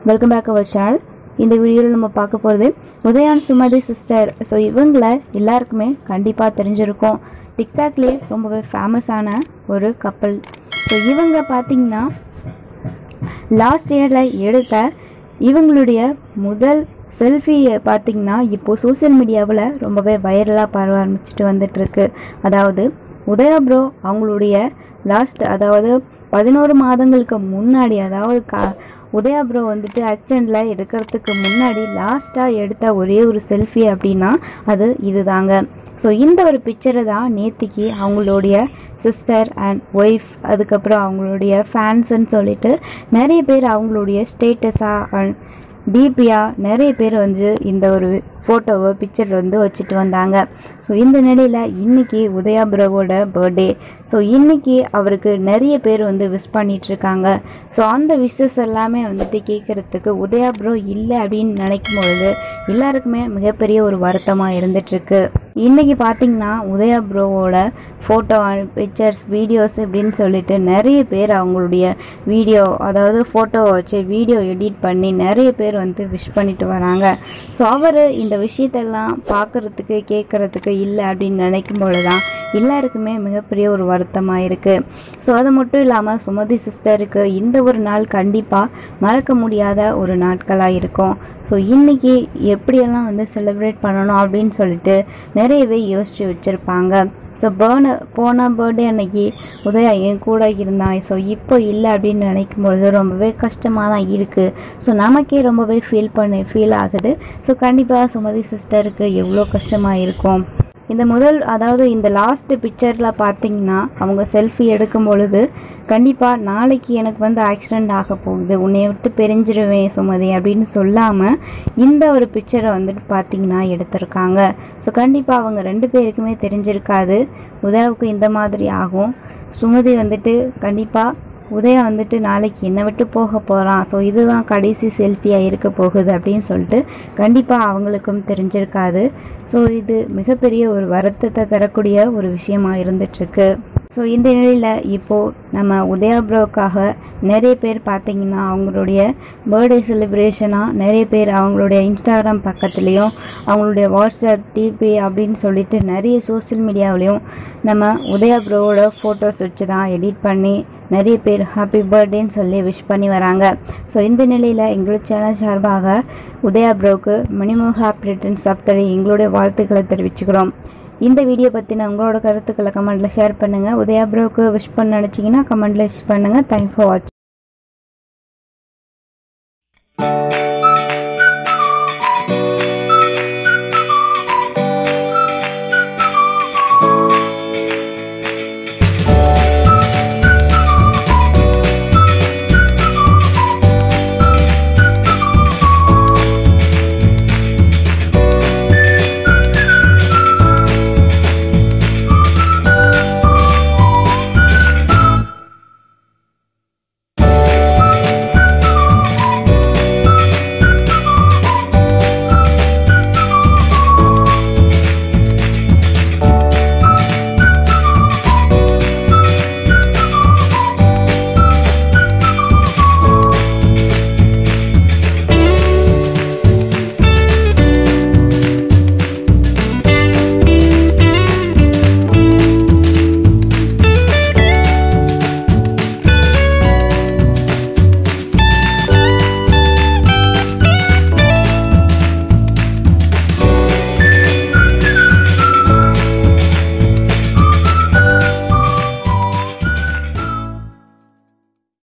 welcome back our channel இந்த வீடியோவில் நம்ம பார்க்க போகிறது உதயான் சுமதி சிஸ்டர் ஸோ இவங்கள எல்லாருக்குமே கண்டிப்பாக தெரிஞ்சிருக்கும் டிக்டாக்லேயே ரொம்பவே ஃபேமஸான ஒரு கப்பல் ஸோ இவங்க பார்த்தீங்கன்னா லாஸ்ட் இயரில் எடுத்த இவங்களுடைய முதல் செல்ஃபியை பார்த்தீங்கன்னா இப்போது சோஷியல் மீடியாவில் ரொம்பவே வைரலாக பரவ ஆரம்பிச்சிட்டு வந்துட்டுருக்கு அதாவது உதயா ப்ரோ அவங்களுடைய லாஸ்ட் அதாவது பதினோரு மாதங்களுக்கு முன்னாடி அதாவது கா உதயா ப்ரோ வந்துட்டு ஆக்சிடெண்ட்டில் எடுக்கிறதுக்கு முன்னாடி லாஸ்ட்டாக எடுத்த ஒரே ஒரு செல்ஃபி அப்படின்னா அது இதுதாங்க ஸோ இந்த ஒரு பிக்சரை தான் நேத்திக்கு அவங்களுடைய சிஸ்டர் அண்ட் ஒய்ஃப் அதுக்கப்புறம் அவங்களுடைய ஃபேன்ஸுன்னு சொல்லிட்டு நிறைய பேர் அவங்களுடைய ஸ்டேட்டஸாக அண்ட் டிபியா நிறைய பேர் வந்து இந்த ஒரு ஃபோட்டோவை பிக்சர் வந்து வச்சுட்டு வந்தாங்க ஸோ இந்த நிலையில் இன்னைக்கு உதயா ப்ரோவோட பர்த்டே ஸோ இன்னைக்கு அவருக்கு நிறைய பேர் வந்து விஷ் பண்ணிட்டு இருக்காங்க ஸோ அந்த விஷஸ் எல்லாமே வந்துட்டு கேட்குறதுக்கு உதயா ப்ரோ இல்லை அப்படின்னு நினைக்கும் பொழுது எல்லாருக்குமே மிகப்பெரிய ஒரு வருத்தமாக இருந்துட்டுருக்கு இன்னைக்கு பார்த்தீங்கன்னா உதயா ப்ரோவோட ஃபோட்டோ பிக்சர்ஸ் வீடியோஸ் இப்படின்னு சொல்லிட்டு நிறைய பேர் அவங்களுடைய வீடியோ அதாவது ஃபோட்டோ வச்சு வீடியோ எடிட் பண்ணி நிறைய பேர் வந்து விஷ் பண்ணிட்டு வராங்க ஸோ அவர் இந்த விஷயத்தெல்லாம் பார்க்குறதுக்கு கேட்குறதுக்கு இல்லை அப்படின்னு நினைக்கும் பொழுது தான் எல்லாருக்குமே மிகப்பெரிய ஒரு வருத்தமாக இருக்குது ஸோ அது மட்டும் இல்லாமல் சுமதி சிஸ்டருக்கு இந்த ஒரு நாள் கண்டிப்பாக மறக்க முடியாத ஒரு நாட்களாக இருக்கும் ஸோ இன்றைக்கி எப்படியெல்லாம் வந்து செலிப்ரேட் பண்ணணும் அப்படின்னு சொல்லிட்டு நிறையவே யோசித்து வச்சுருப்பாங்க ஸோ பேர்ன போன பர்த்டே அன்னைக்கு உதயா என் கூட இருந்தான் ஸோ இப்போ இல்லை அப்படின்னு நினைக்கும் பொழுது ரொம்பவே கஷ்டமாக தான் இருக்குது ஸோ நமக்கே ரொம்பவே ஃபீல் பண்ணி ஃபீல் ஆகுது ஸோ கண்டிப்பாக சுமதி சிஸ்டருக்கு எவ்வளோ கஷ்டமாக இருக்கும் இந்த முதல் அதாவது இந்த லாஸ்ட் பிக்சரில் பார்த்தீங்கன்னா அவங்க செல்ஃபி எடுக்கும் பொழுது கண்டிப்பாக நாளைக்கு எனக்கு வந்து ஆக்சிடெண்ட் ஆக போகுது உன்னை விட்டு பிரிஞ்சிருவேன் சுமதி அப்படின்னு சொல்லாமல் இந்த ஒரு பிக்சரை வந்துட்டு பார்த்தீங்கன்னா எடுத்திருக்காங்க ஸோ கண்டிப்பாக அவங்க ரெண்டு பேருக்குமே தெரிஞ்சிருக்காது உதயாவுக்கு இந்த மாதிரி ஆகும் சுமதி வந்துட்டு கண்டிப்பாக உதயா வந்துட்டு நாளைக்கு என்னை விட்டு போக போகிறான் ஸோ இதுதான் கடைசி செல்ஃபியாக இருக்க போகுது அப்படின்னு சொல்லிட்டு கண்டிப்பாக அவங்களுக்கும் தெரிஞ்சிருக்காது ஸோ இது மிகப்பெரிய ஒரு வருத்தத்தை தரக்கூடிய ஒரு விஷயமா இருந்துட்டுருக்கு ஸோ இந்த நிலையில் இப்போது நம்ம உதயா ப்ரோக்காக நிறைய பேர் பார்த்தீங்கன்னா அவங்களுடைய பர்த்டே செலிப்ரேஷனாக நிறைய பேர் அவங்களுடைய இன்ஸ்டாகிராம் பக்கத்துலேயும் அவங்களுடைய வாட்ஸ்அப் டிபி அப்படின்னு சொல்லிட்டு நிறைய சோஷியல் மீடியாவிலையும் நம்ம உதயா ப்ரோவோட ஃபோட்டோஸ் வச்சு தான் எடிட் பண்ணி நிறைய பேர் ஹாப்பி பர்த்டேன்னு சொல்லி விஷ் பண்ணி வராங்க ஸோ இந்த நிலையில் எங்களோட சேனல் சார்பாக உதயா ப்ரோக்கு minimum happy returns of the day எங்களுடைய வாழ்த்துக்களை தெரிவிச்சுக்கிறோம் இந்த வீடியோ பற்றின உங்களோட கருத்துக்களை கமெண்ட்டில் ஷேர் பண்ணுங்கள் உதயா ப்ரோக்கு விஷ் பண்ண நினச்சிங்கன்னா கமெண்ட்டில் விஷ் பண்ணுங்கள் தேங்க்ஸ் ஃபார் வாட்சிங்